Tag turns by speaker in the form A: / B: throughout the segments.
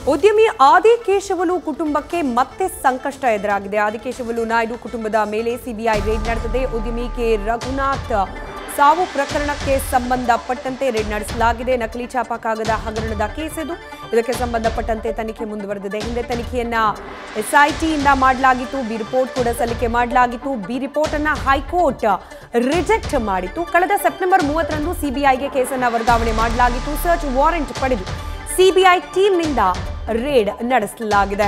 A: ಉದ್ಯಮಿ ಆದಿಕೇಶವಲು ಕುಟುಂಬಕ್ಕೆ ಮತ್ತೆ ಸಂಕಷ್ಟ ಎದುರಾಗಿದೆ ಆದಿಕೇಶವಲು ನಾಯ್ಡು ಕುಟುಂಬದ ಮೇಲೆ ಸಿಬಿಐ ರೇಡ್ ನಡೆದಿದೆ ಉದ್ಯಮಿ ಕೆ ರಘುನಾಥ್ ಸಾವು ಪ್ರಕರಣಕ್ಕೆ ಸಂಬಂಧಪಟ್ಟಂತೆ ರೇಡ್ ನಡೆಸಲಾಗಿದೆ ನಕಲಿ ಛಾಪಾ ಕಾಗದ ಹಗರಣದ ಕೇಸ್ ಇದು ಇದಕ್ಕೆ ಸಂಬಂಧಪಟ್ಟಂತೆ ತನಿಖೆ ಮುಂದುವರೆದಿದೆ ಹಿಂದೆ ತನಿಖೆಯನ್ನ ಎಸ್ಐಟಿಯಿಂದ ಮಾಡಲಾಗಿತ್ತು ಬಿ ರಿಪೋರ್ಟ್ ಕೂಡ ಸಲ್ಲಿಕೆ ಮಾಡಲಾಗಿತ್ತು ಬಿ ರಿಪೋರ್ಟ್ ಅನ್ನ ಹೈಕೋರ್ಟ್ ರಿಜೆಕ್ಟ್ ಮಾಡಿತ್ತು ಕಳೆದ ಸೆಪ್ಟೆಂಬರ್ ಮೂವತ್ತರಂದು ಸಿಬಿಐಗೆ ಕೇಸನ್ನ ವರ್ಗಾವಣೆ ಮಾಡಲಾಗಿತ್ತು ಸರ್ಚ್ ವಾರೆಂಟ್ ಪಡೆದು ಸಿಬಿಐ ಟೀಮ್ನಿಂದ ರೇಡ್ ನಡೆಸಲಾಗಿದೆ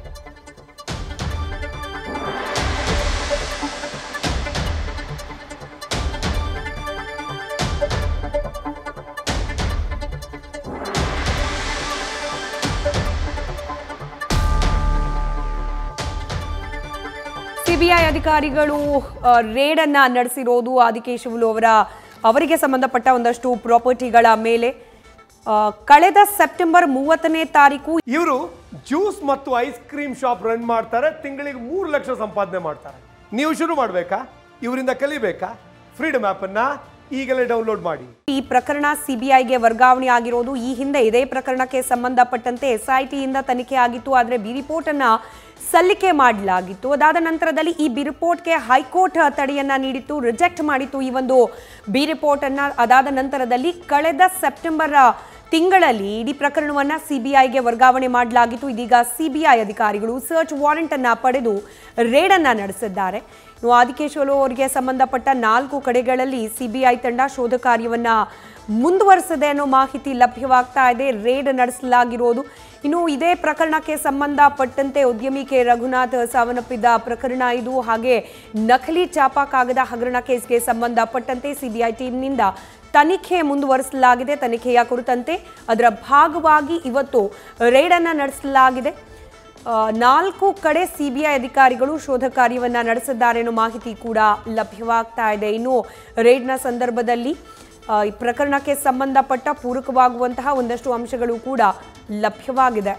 A: ಸಿಬಿಐ ಅಧಿಕಾರಿಗಳು ಆ, ರೇಡ್ ಅನ್ನ ನಡೆಸಿರೋದು ಆದಿಕೇಶವುಲು ಅವರ ಅವರಿಗೆ ಸಂಬಂಧಪಟ್ಟ ಒಂದಷ್ಟು ಪ್ರಾಪರ್ಟಿಗಳ ಮೇಲೆ ಆ, ಕಳೆದ ಸೆಪ್ಟೆಂಬರ್ ಮೂವತ್ತನೇ ತಾರೀಕು
B: ಇವರು ಜ್ಯೂಸ್ ಮತ್ತು ಐಸ್ ಕ್ರೀಮ್ ಶಾಪ್ ರನ್ ಮಾಡ್ತಾರೆ ತಿಂಗಳಿಗೆ ಮೂರು ಲಕ್ಷ ಸಂಪಾದನೆ ಮಾಡ್ತಾರೆ ನೀವು ಶುರು ಮಾಡಬೇಕಾ ಇವರಿಂದ ಕಲಿಬೇಕಾ ಫ್ರೀಡಮ್ ಅನ್ನ ಈಗಲೇ ಡೌನ್ಲೋಡ್ ಮಾಡಿ
A: ಈ ಪ್ರಕರಣ ಸಿಬಿಐಗೆ ವರ್ಗಾವಣೆ ಆಗಿರೋದು ಈ ಹಿಂದೆ ಇದೇ ಪ್ರಕರಣಕ್ಕೆ ಸಂಬಂಧಪಟ್ಟಂತೆ ಎಸ್ಐಟಿಯಿಂದ ತನಿಖೆ ಆಗಿತ್ತು ಆದರೆ ಬಿ ರಿಪೋರ್ಟ್ ಅನ್ನ ಸಲ್ಲಿಕೆ ಮಾಡಲಾಗಿತ್ತು ಅದಾದ ನಂತರದಲ್ಲಿ ಈ ಬಿ ರಿಪೋರ್ಟ್ಗೆ ಹೈಕೋರ್ಟ್ ತಡೆಯನ್ನ ನೀಡಿತ್ತು ರಿಜೆಕ್ಟ್ ಮಾಡಿತ್ತು ಈ ಒಂದು ಬಿ ರಿಪೋರ್ಟ್ ಅನ್ನ ಅದಾದ ನಂತರದಲ್ಲಿ ಕಳೆದ ಸೆಪ್ಟೆಂಬರ್ ತಿಂಗಳಲ್ಲಿ ಇಡೀ ಪ್ರಕರಣವನ್ನ ಸಿಬಿಐಗೆ ವರ್ಗಾವಣೆ ಮಾಡಲಾಗಿತ್ತು ಇದೀಗ ಸಿಬಿಐ ಅಧಿಕಾರಿಗಳು ಸರ್ಚ್ ವಾರೆಂಟ್ ಅನ್ನ ಪಡೆದು ರೇಡ್ ಅನ್ನ ನಡೆಸಿದ್ದಾರೆ ಇನ್ನು ಆದಿಕೇಶ್ವಲು ಅವರಿಗೆ ಸಂಬಂಧಪಟ್ಟ ನಾಲ್ಕು ಕಡೆಗಳಲ್ಲಿ ಸಿಬಿಐ ತಂಡ ಶೋಧ ಕಾರ್ಯವನ್ನ ಮುಂದುವರಿಸಿದೆ ಅನ್ನೋ ಮಾಹಿತಿ ಲಭ್ಯವಾಗ್ತಾ ಇದೆ ರೇಡ್ ನಡೆಸಲಾಗಿರೋದು ಇನ್ನು ಇದೇ ಪ್ರಕರಣಕ್ಕೆ ಸಂಬಂಧಪಟ್ಟಂತೆ ಉದ್ಯಮಿ ಕೆ ರಘುನಾಥ್ ಸಾವನ್ನಪ್ಪಿದ್ದ ಪ್ರಕರಣ ಇದು ಹಾಗೆ ನಕಲಿ ಚಾಪಾ ಕಾಗದ ಹಗರಣ ಕೇಸ್ಗೆ ಸಂಬಂಧಪಟ್ಟಂತೆ ಸಿಬಿಐ ಟೀಮ್ನಿಂದ ತನಿಖೆ ಮುಂದುವರಿಸಲಾಗಿದೆ ತನಿಖೆಯ ಕುರಿತಂತೆ ಅದರ ಭಾಗವಾಗಿ ಇವತ್ತು ರೇಡನ್ನು ನಡೆಸಲಾಗಿದೆ ಆ, ನಾಲ್ಕು ಕಡೆ ಸಿಬಿಐ ಅಧಿಕಾರಿಗಳು ಶೋಧ ಕಾರ್ಯವನ್ನ ನಡೆಸಿದ್ದಾರೆ ಅನ್ನೋ ಮಾಹಿತಿ ಕೂಡ ಲಭ್ಯವಾಗ್ತಾ ಇದೆ ಇನ್ನು ರೇಡ್ನ ಸಂದರ್ಭದಲ್ಲಿ ಆ, ಈ ಪ್ರಕರಣಕ್ಕೆ ಸಂಬಂಧಪಟ್ಟ ಪೂರಕವಾಗುವಂತಹ ಒಂದಷ್ಟು ಅಂಶಗಳು ಕೂಡ ಲಭ್ಯವಾಗಿದೆ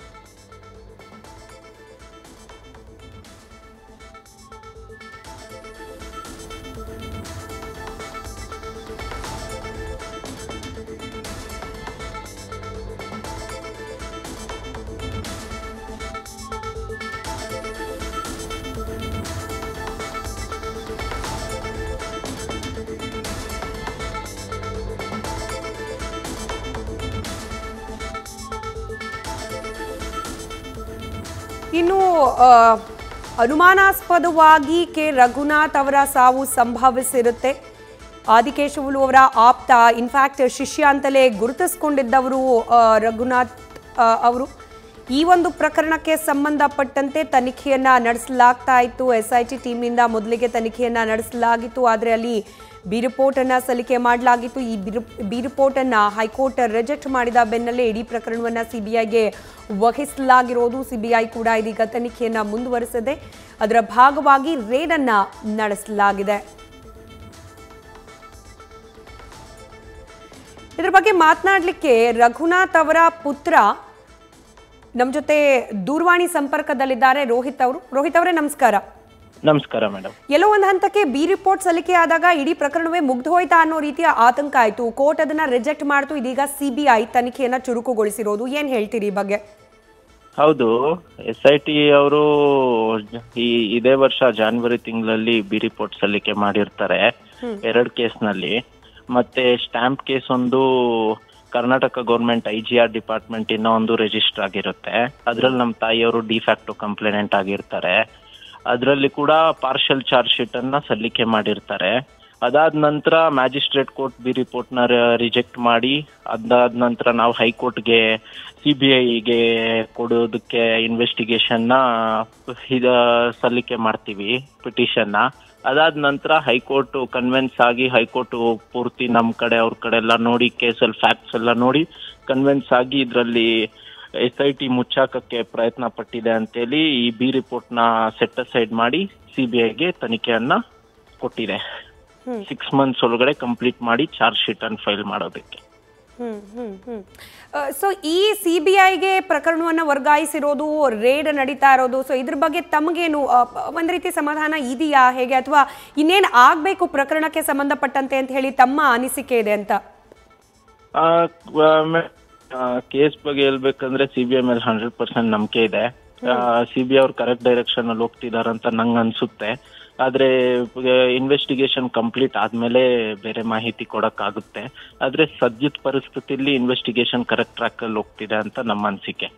A: ಇನ್ನು ಆ, ಅನುಮಾನಾಸ್ಪದವಾಗಿ ಕೆ ರಘುನಾಥ್ ಅವರ ಸಾವು ಸಂಭವಿಸಿರುತ್ತೆ ಆದಿಕೇಶವುಲು ಅವರ ಆಪ್ತ ಇನ್ಫ್ಯಾಕ್ಟ್ ಶಿಷ್ಯ ಅಂತಲೇ ಗುರುತಿಸ್ಕೊಂಡಿದ್ದವರು ಆ, ರಘುನಾಥ್ ಆ, ಅವರು ಈ ಒಂದು ಪ್ರಕರಣಕ್ಕೆ ಸಂಬಂಧಪಟ್ಟಂತೆ ತನಿಖೆಯನ್ನ ನಡೆಸಲಾಗ್ತಾ ಇತ್ತು ಎಸ್ ಐ ಟಿ ಟೀಮ್ನಿಂದ ಮೊದಲಿಗೆ ತನಿಖೆಯನ್ನ ನಡೆಸಲಾಗಿತ್ತು ಆದರೆ ಅಲ್ಲಿ ಬಿ ರಿಪೋರ್ಟ್ ಅನ್ನ ಸಲ್ಲಿಕೆ ಮಾಡಲಾಗಿತ್ತು ಈ ಬಿ ರಿಪೋರ್ಟ್ ಅನ್ನ ಹೈಕೋರ್ಟ್ ರಿಜೆಕ್ಟ್ ಮಾಡಿದ ಬೆನ್ನಲ್ಲೇ ಇಡೀ ಪ್ರಕರಣವನ್ನ ಸಿಬಿಐಗೆ ವಹಿಸಲಾಗಿರೋದು ಸಿಬಿಐ ಕೂಡ ಇದೀಗ ತನಿಖೆಯನ್ನ ಮುಂದುವರಿಸಿದೆ ಅದರ ಭಾಗವಾಗಿ ರೇಡ್ ಅನ್ನ ನಡೆಸಲಾಗಿದೆ ಇದ್ರ ಬಗ್ಗೆ ಮಾತನಾಡಲಿಕ್ಕೆ ರಘುನಾಥ್ ಅವರ ಪುತ್ರ ನಮ್ಮ ಜೊತೆ ದೂರವಾಣಿ ಸಂಪರ್ಕದಲ್ಲಿದ್ದಾರೆ ರೋಹಿತ್ ಅವರು ರೋಹಿತ್ ಅವರೇ ನಮಸ್ಕಾರ
C: ನಮಸ್ಕಾರ ಮೇಡಮ್
A: ಎಲ್ಲೋ ಒಂದು ಹಂತಕ್ಕೆ ಬಿ ರಿಪೋರ್ಟ್ ಸಲ್ಲಿಕೆ ಆದಾಗ ಇಡೀ ಪ್ರಕರಣವೇ ಮುಗ್ದು ಹೋಯ್ತಾ ಅನ್ನೋ ರೀತಿಯ ಆತಂಕ ಆಯಿತು ಕೋರ್ಟ್ ಅದನ್ನ ರಿಜೆಕ್ಟ್ ಮಾಡ್ತು ಇದೀಗ ಸಿಬಿಐ ತನಿಖೆಯನ್ನ ಚುರುಕುಗೊಳಿಸಿರೋದು ಏನ್ ಹೇಳ್ತೀರಿ ಈ ಬಗ್ಗೆ
C: ಹೌದು ಎಸ್ ಐ ಟಿ ಅವರು ಈ ಇದೇ ವರ್ಷ ಜಾನ್ವರಿ ತಿಂಗಳಲ್ಲಿ ಬಿ ರಿಪೋರ್ಟ್ ಸಲ್ಲಿಕೆ ಮಾಡಿರ್ತಾರೆ ಎರಡು ಕೇಸ್ನಲ್ಲಿ ಮತ್ತೆ ಸ್ಟ್ಯಾಂಪ್ ಕೇಸ್ ಒಂದು Karnataka government I G R department ಇಂದ ಒಂದು ರಿಜಿಸ್ಟರ್ ಆಗಿರುತ್ತೆ ಅದ್ರಲ್ಲಿ ನಮ್ಮ ತಾಯಿಯವರು ಡಿಫ್ಯಾಕ್ಟೋ ಕಂಪ್ಲೇನೆಂಟ್ ಆಗಿರ್ತಾರೆ ಅದರಲ್ಲಿ ಕೂಡ ಪಾರ್ಷಲ್ ಚಾರ್ಜ್ ಶೀಟ್ ಅನ್ನ ಸಲ್ಲಿಕೆ ಮಾಡಿರ್ತಾರೆ ಅದಾದ ನಂತರ ಮ್ಯಾಜಿಸ್ಟ್ರೇಟ್ ಕೋರ್ಟ್ ಬಿ ರಿಪೋರ್ಟ್ನ ರಿಜೆಕ್ಟ್ ಮಾಡಿ ಅದಾದ ನಂತರ ನಾವು ಹೈಕೋರ್ಟ್ಗೆ ಸಿ ಬಿ ಐಗೆ ಕೊಡೋದಕ್ಕೆ ಇನ್ವೆಸ್ಟಿಗೇಷನ್ನ ಇದ ಸಲ್ಲಿಕೆ ಮಾಡ್ತೀವಿ ಪಿಟಿಷನ್ನ ಅದಾದ ನಂತರ ಹೈಕೋರ್ಟ್ ಕನ್ವೆನ್ಸ್ ಆಗಿ ಹೈಕೋರ್ಟ್ ಪೂರ್ತಿ ನಮ್ಮ ಕಡೆ ಅವ್ರ ಕಡೆ ಎಲ್ಲ ನೋಡಿ ಕೇಸಲ್ಲಿ ಫ್ಯಾಕ್ಟ್ಸ್ ಎಲ್ಲ ನೋಡಿ ಕನ್ವೆನ್ಸ್ ಆಗಿ ಇದರಲ್ಲಿ ಎಸ್ ಐ ಟಿ ಮುಚ್ಚಾಕಕ್ಕೆ ಪ್ರಯತ್ನ ಪಟ್ಟಿದೆ ಅಂತೇಳಿ ಈ ಬಿ ರಿಪೋರ್ಟ್ನ ಸೆಟ್ ಅಸೈಡ್ ಮಾಡಿ ಸಿ ಬಿ ಐಗೆ ತನಿಖೆಯನ್ನ ಕೊಟ್ಟಿದೆ ಸಿಕ್ಸ್ ಮಂತ್ಸ್ ಒಳಗಡೆ ಕಂಪ್ಲೀಟ್ ಮಾಡಿ ಚಾರ್ಜ್ ಶೀಟ್ ಅನ್ನು ಫೈಲ್ ಮಾಡೋದಕ್ಕೆ
A: ಹ್ಮ್ ಹ್ಮ್ ಹ್ಮ್ ಸೊ ಈ ಸಿ ಬಿ ಐಗೆ ಪ್ರಕರಣವನ್ನು ವರ್ಗಾಯಿಸಿರೋದು ರೇಡ್ ನಡೀತಾ ಇರೋದು ಸೊ ಇದ್ರ ಬಗ್ಗೆ ತಮಗೇನು ಆ, ಒಂದ್ ರೀತಿ ಸಮಾಧಾನ ಇದೆಯಾ ಹೇಗೆ ಅಥವಾ ಇನ್ನೇನು ಆಗ್ಬೇಕು ಪ್ರಕರಣಕ್ಕೆ ಸಂಬಂಧಪಟ್ಟಂತೆ ಅಂತ ಹೇಳಿ ತಮ್ಮ ಅನಿಸಿಕೆ ಇದೆ ಅಂತ
C: ಆ, ವ- ಮೆ- ಕೇಸ್ ಬಗ್ಗೆ ಹೇಳ್ಬೇಕಂದ್ರೆ ಸಿ ಬಿ ಐ ಮೇಲೆ ಹಂಡ್ರೆಡ್ ಪರ್ಸೆಂಟ್ ನಂಬಿಕೆ ಇದೆ ಸಿ ಬಿ ಐ ಅವ್ರು ಕರೆಕ್ಟ್ ಡೈರೆಕ್ಷನ್ ಅಲ್ಲಿ ಹೋಗ್ತಿದಾರೆ ಅಂತ ನಂಗೆ ಅನ್ಸುತ್ತೆ ಆದ್ರೆ ಇನ್ವೆಸ್ಟಿಗೇಷನ್ ಕಂಪ್ಲೀಟ್ ಆದ್ಮೇಲೆ ಬೇರೆ ಮಾಹಿತಿ ಕೊಡಕ್ಕಾಗುತ್ತೆ ಆದ್ರೆ ಸದ್ಯದ ಪರಿಸ್ಥಿತಿಯಲ್ಲಿ ಇನ್ವೆಸ್ಟಿಗೇಷನ್ ಕರೆಕ್ಟ್ ಟ್ರ್ಯಾಕ್ ಅಲ್ಲಿ ಹೋಗ್ತಿದೆ ಅಂತ ನಮ್ಮ ಅನಿಸಿಕೆ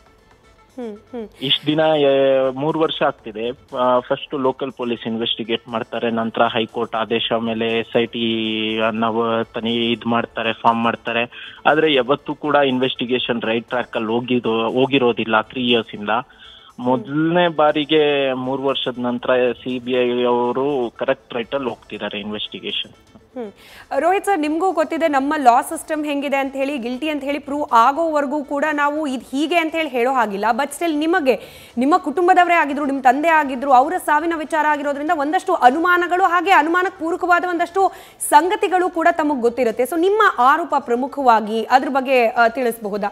A: ಹ್ಮ್ ಹ್ಮ್
C: ಇಷ್ಟ ದಿನ ಮೂರು ವರ್ಷ ಆಗ್ತಿದೆ ಫಸ್ಟ್ ಲೋಕಲ್ ಪೊಲೀಸ್ ಇನ್ವೆಸ್ಟಿಗೇಟ್ ಮಾಡ್ತಾರೆ ನಂತರ ಹೈಕೋರ್ಟ್ ಆದೇಶ ಮೇಲೆ ಎಸ್ ಐ ಟಿ ನಾವು ತನಿ ಇದ್ ಮಾಡ್ತಾರೆ ಫಾರ್ಮ್ ಮಾಡ್ತಾರೆ ಆದ್ರೆ ಯಾವತ್ತೂ ಕೂಡ ಇನ್ವೆಸ್ಟಿಗೇಷನ್ ರೈಟ್ ಟ್ರ್ಯಾಕ್ ಅಲ್ಲಿ ಹೋಗಿದ್ದು ಹೋಗಿರೋದಿಲ್ಲ ತ್ರೀ ಇಯರ್ಸ್ ಇಂದ ಮೊದಲನೇ ಬಾರಿಗೆ ಮೂರು ವರ್ಷದ ನಂತರ ಸಿ ಬಿ ಐ ಅವರು ಕರೆಕ್ಟ್ ರೈಟ್ ಅಲ್ಲಿ ಹೋಗ್ತಿದ್ದಾರೆ ಇನ್ವೆಸ್ಟಿಗೇಷನ್
A: ಹ್ಮ್ ರೋಹಿತ್ ಸರ್ ನಿಮಗೂ ಗೊತ್ತಿದೆ ನಮ್ಮ ಲಾ ಸಿಸ್ಟಮ್ ಹೆಂಗಿದೆ ಅಂತ ಹೇಳಿ ಗಿಲ್ಟಿ ಅಂತ ಹೇಳಿ ಪ್ರೂವ್ ಆಗೋವರೆಗೂ ಕೂಡ ನಾವು ಇದು ಹೀಗೆ ಅಂತ ಹೇಳಿ ಹೇಳೋ ಹಾಗಿಲ್ಲ ಬಟ್ ಸ್ಟಿಲ್ ನಿಮಗೆ ನಿಮ್ಮ ಕುಟುಂಬದವರೇ ಆಗಿದ್ರು ನಿಮ್ಮ ತಂದೆ ಆಗಿದ್ರು ಅವರ ಸಾವಿನ ವಿಚಾರ ಆಗಿರೋದ್ರಿಂದ ಒಂದಷ್ಟು ಅನುಮಾನಗಳು ಹಾಗೆ ಅನುಮಾನಕ್ಕೆ ಪೂರಕವಾದ ಒಂದಷ್ಟು ಸಂಗತಿಗಳು ಕೂಡ ತಮಗೆ ಗೊತ್ತಿರುತ್ತೆ ಸೊ ನಿಮ್ಮ ಆರೋಪ ಪ್ರಮುಖವಾಗಿ ಅದ್ರ ಬಗ್ಗೆ ಆ, ತಿಳಿಸಬಹುದಾ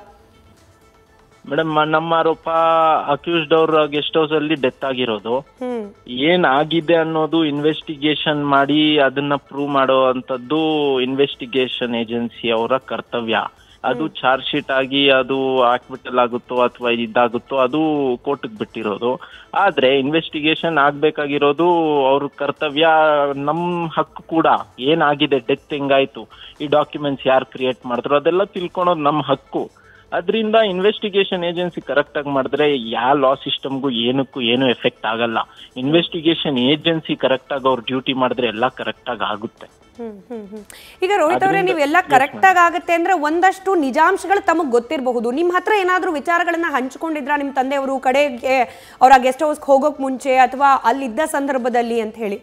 C: ಮೇಡಮ್ ನಮ್ಮ ಆರೋಪ ಅಕ್ಯೂಸ್ಡ್ ಅವ್ರ ಗೆಸ್ಟ್ ಹೌಸ್ ಅಲ್ಲಿ ಡೆತ್ ಆಗಿರೋದು
A: ಹ್ಮ್
C: ಏನ್ ಆಗಿದೆ ಅನ್ನೋದು ಇನ್ವೆಸ್ಟಿಗೇಷನ್ ಮಾಡಿ ಅದನ್ನ ಪ್ರೂವ್ ಮಾಡೋ ಅಂತದ್ದು ಇನ್ವೆಸ್ಟಿಗೇಷನ್ ಏಜೆನ್ಸಿ ಅವರ ಕರ್ತವ್ಯ ಅದು ಚಾರ್ಜ್ ಶೀಟ್ ಆಗಿ ಅದು ಹಾಕ್ಬಿಟ್ಟಲ್ ಆಗುತ್ತೋ ಅಥವಾ ಇದಾಗುತ್ತೋ ಅದು ಕೋರ್ಟ್ಗೆ ಬಿಟ್ಟಿರೋದು ಆದ್ರೆ ಇನ್ವೆಸ್ಟಿಗೇಷನ್ ಆಗ್ಬೇಕಾಗಿರೋದು ಅವ್ರ ಕರ್ತವ್ಯ ನಮ್ ಹಕ್ಕು ಕೂಡ ಏನಾಗಿದೆ ಡೆತ್ ಹೆಂಗಾಯ್ತು ಈ ಡಾಕ್ಯುಮೆಂಟ್ಸ್ ಯಾರು ಕ್ರಿಯೇಟ್ ಮಾಡಿದ್ರು ಅದೆಲ್ಲ ತಿಳ್ಕೊಳೋದು ನಮ್ ಹಕ್ಕು ಅದರಿಂದ ಇನ್ವೆಸ್ಟಿಗೇಷನ್ ಏಜೆನ್ಸಿ ಕರೆಕ್ಟ್ ಆಗಿ ಮಾಡಿದ್ರೆ ಯಾವ ಲಾ ಸಿಸ್ಟಮ್ಗೂ ಏನಕ್ಕೂ ಏನು ಎಫೆಕ್ಟ್ ಆಗಲ್ಲ ಇನ್ವೆಸ್ಟಿಗೇಷನ್ ಏಜೆನ್ಸಿ ಕರೆಕ್ಟ್ ಆಗಿ ಅವ್ರ ಡ್ಯೂಟಿ ಮಾಡಿದ್ರೆ ಎಲ್ಲ ಕರೆಕ್ಟ್ ಆಗಿ ಆಗುತ್ತೆ
A: ಹ್ಮ್, ಹ್ಮ್, ಹ್ಮ್. ಈಗ ರೋಹಿತ್ ಅವರೇ ನೀವೆಲ್ಲ ಕರೆಕ್ಟ್ ಆಗಿ ಆಗುತ್ತೆ ಅಂದ್ರೆ ಒಂದಷ್ಟು ನಿಜಾಂಶಗಳು ತಮಗ್ ಗೊತ್ತಿರಬಹುದು ನಿಮ್ ಹತ್ರ ಏನಾದ್ರೂ ವಿಚಾರಗಳನ್ನ ಹಂಚ್ಕೊಂಡಿದ್ರ ನಿಮ್ ತಂದೆಯವರು ಕಡೆಗೆ ಅವ್ರ ಗೆಸ್ಟ್ ಹೌಸ್ ಹೋಗೋಕ್ ಮುಂಚೆ ಅಥವಾ ಅಲ್ಲಿದ್ದ ಸಂದರ್ಭದಲ್ಲಿ ಅಂತ ಹೇಳಿ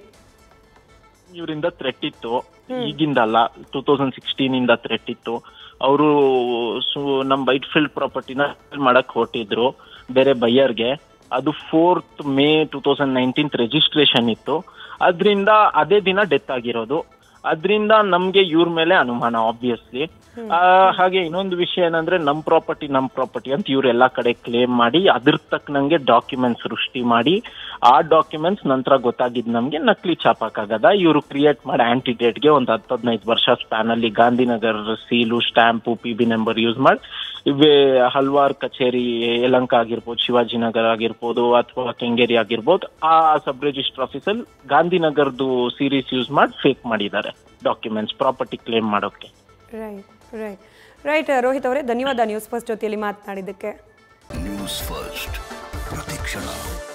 C: ಇವರಿಂದ ಥ್ರೆಟ್ ಇತ್ತು ಈಗಿಂದಲ್ಲ ಟೂ ತೌಸಂಡ್ ಸಿಕ್ಸ್ಟೀನ್ ಇಂದ ಥ್ರೆಟ್ ಇತ್ತು ಅವರು ನಮ್ ವೈಟ್ ಫೀಲ್ಡ್ ಪ್ರಾಪರ್ಟಿನ ಮಾಡಕ್ ಹೊರಟಿದ್ರು ಬೇರೆ ಬೈಯರ್ಗೆ ಅದು fourth May two thousand nineteen registration ಇತ್ತು ಅದರಿಂದ ಅದೇ ದಿನ ಡೆತ್ ಆಗಿರೋದು ಅದರಿಂದ ನಮ್ಗೆ ಇವ್ರ ಮೇಲೆ ಅನುಮಾನ ಆಬ್ವಿಯಸ್ಲಿ ಹಾಗೆ ಇನ್ನೊಂದು ವಿಷಯ ಏನಂದ್ರೆ ನಮ್ ಪ್ರಾಪರ್ಟಿ ನಮ್ ಪ್ರಾಪರ್ಟಿ ಅಂತ ಇವ್ರು ಎಲ್ಲಾ ಕಡೆ ಕ್ಲೇಮ್ ಮಾಡಿ ಅದ್ರ ತಕ್ಕನಂಗೆ ಡಾಕ್ಯುಮೆಂಟ್ಸ್ ಸೃಷ್ಟಿ ಮಾಡಿ ಆ ಡಾಕ್ಯುಮೆಂಟ್ಸ್ ನಂತರ ಗೊತ್ತಾಗಿದ್ ನಮ್ಗೆ ನಕಲಿ ಛಾಪಕ್ಕಾಗದ ಇವರು ಕ್ರಿಯೇಟ್ ಮಾಡಿ ಆಂಟಿಡೇಟ್ಗೆ ಒಂದು ಹತ್ತು ಹದಿನೈದು ವರ್ಷ ಸ್ಪ್ಯಾನ್ ಅಲ್ಲಿ Gandhinagar seal stamp P B number use ಮಾಡಿ ಇವೇ ಹಲ್ವಾರ್ ಕಚೇರಿ ಯಲಂಕ ಆಗಿರ್ಬೋದು ಶಿವಾಜಿನಗರ ಆಗಿರ್ಬೋದು ಅಥವಾ ಕೆಂಗೇರಿ ಆಗಿರ್ಬೋದು ಆ ಸಬ್ ರಿಜಿಸ್ಟರ್ ಆಫೀಸಲ್ಲಿ ಗಾಂಧಿನಗರ್ದು ಸೀರೀಸ್ ಯೂಸ್ ಮಾಡಿ ಫೇಕ್ ಮಾಡಿದ್ದಾರೆ ಡಾಕ್ಯುಮೆಂಟ್ಸ್ ಪ್ರಾಪರ್ಟಿ ಕ್ಲೇಮ್ ಮಾಡೋಕೆ
A: ರೈಟ್ ರೈಟ್ ರೈಟ್ ರೋಹಿತ್ ಅವರೇ ಧನ್ಯವಾದ ನ್ಯೂಸ್ ಫಸ್ಟ್ ಜೊತೆಯಲ್ಲಿ ಮಾತನಾಡಿದ್ದಕ್ಕೆ
D: ನ್ಯೂಸ್ ಫಸ್ಟ್ ಪ್ರತಿಕ್ಷಣ